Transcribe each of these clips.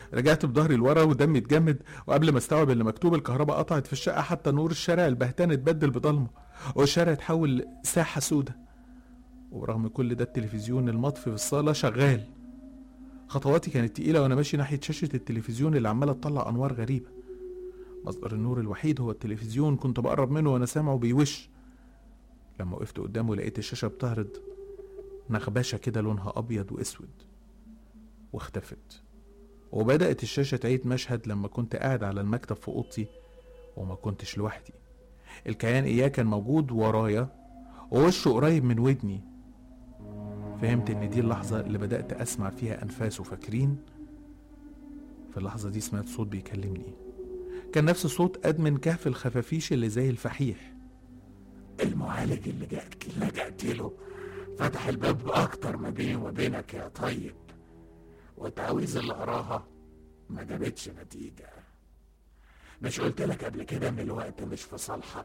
رجعت بظهري لورا ودمي اتجمد وقبل ما استوعب اللي مكتوب الكهرباء قطعت في الشقه حتى نور الشارع البهتان اتبدل بضلمه والشارع اتحول لساحه سودة ورغم كل ده التلفزيون المطفي في الصاله شغال خطواتي كانت تقيله وانا ماشي ناحيه شاشه التلفزيون اللي عماله تطلع انوار غريبه مصدر النور الوحيد هو التلفزيون كنت بقرب منه وانا سامعه بيوش لما وقفت قدامه لقيت الشاشه بتعرض نغبشه كده لونها ابيض واسود واختفت وبدأت الشاشة تعيد مشهد لما كنت قاعد على المكتب في أوضتي وما كنتش لوحدي الكيان إياه كان موجود ورايا ووشه قريب من ودني فهمت إن دي اللحظة اللي بدأت أسمع فيها أنفاسه فاكرين في اللحظة دي سمعت صوت بيكلمني كان نفس صوت أدمن كهف الخفافيش اللي زي الفحيح المعالج اللي جات لجأت له فتح الباب أكتر ما بيني وبينك يا طيب والتعويذ اللي قراها ما جابتش نتيجة مش قلت لك قبل كده إن الوقت مش في صالحك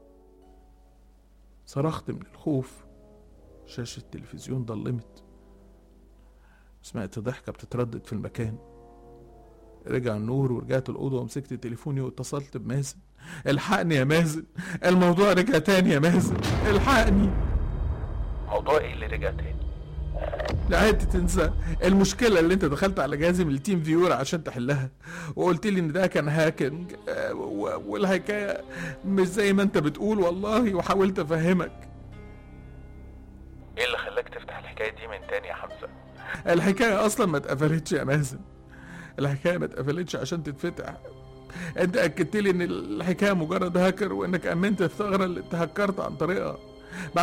صرخت من الخوف شاشة التلفزيون ضلمت سمعت ضحكة بتتردد في المكان رجع النور ورجعت الأوضة ومسكت تليفوني واتصلت بمازن الحقني يا مازن الموضوع رجع تاني يا مازن الحقني موضوع ايه اللي رجع تاني لا انت تنسى المشكلة اللي انت دخلت على جهازي من التيم فيور عشان تحلها وقلت لي ان ده كان هاكينج آه، و- والحكاية مش زي ما انت بتقول والله وحاولت افهمك ايه اللي خلاك تفتح الحكايه دي من تاني يا حمزه الحكاية اصلا ما اتقفلتش يا مازن الحكاية ما اتقفلتش عشان تتفتح انت اكدت لي ان الحكاية مجرد هاكر وانك امنت الثغرة اللي اتهكرت عن طريقها